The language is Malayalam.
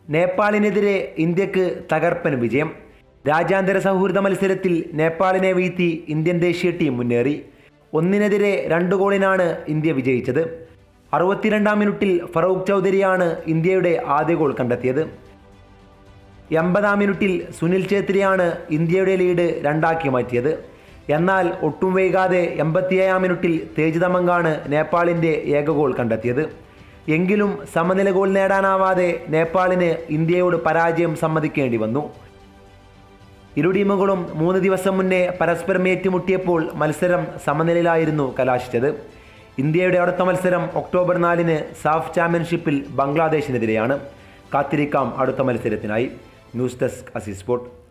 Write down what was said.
നേപ്പാളിനെതിരെ ഇന്ത്യക്ക് തകർപ്പൻ വിജയം രാജ്യാന്തര സൗഹൃദ മത്സരത്തിൽ നേപ്പാളിനെ വീഴ്ത്തി ഇന്ത്യൻ ദേശീയ ടീം മുന്നേറി ഒന്നിനെതിരെ രണ്ട് ഗോളിനാണ് ഇന്ത്യ വിജയിച്ചത് അറുപത്തിരണ്ടാം മിനിറ്റിൽ ഫറൂഖ് ചൗധരിയാണ് ഇന്ത്യയുടെ ആദ്യ ഗോൾ കണ്ടെത്തിയത് എൺപതാം മിനിറ്റിൽ സുനിൽ ഛേത്രിയാണ് ഇന്ത്യയുടെ ലീഡ് രണ്ടാക്കി മാറ്റിയത് എന്നാൽ ഒട്ടും വൈകാതെ എൺപത്തിയേഴാം മിനിറ്റിൽ തേജ് തമങ്കാണ് നേപ്പാളിൻ്റെ ഏക ഗോൾ കണ്ടെത്തിയത് എങ്കിലും സമനില ഗോൾ നേടാനാവാതെ നേപ്പാളിന് ഇന്ത്യയോട് പരാജയം സമ്മതിക്കേണ്ടി വന്നു ഇരു ടീമുകളും മൂന്ന് ദിവസം മുന്നേ പരസ്പരം ഏറ്റുമുട്ടിയപ്പോൾ മത്സരം സമനിലയിലായിരുന്നു കലാശിച്ചത് ഇന്ത്യയുടെ അടുത്ത മത്സരം ഒക്ടോബർ നാലിന് സാഫ് ചാമ്പ്യൻഷിപ്പിൽ ബംഗ്ലാദേശിനെതിരെയാണ് കാത്തിരിക്കാം അടുത്ത മത്സരത്തിനായി ന്യൂസ് ഡെസ്ക് അസി സ്പോർട്ട്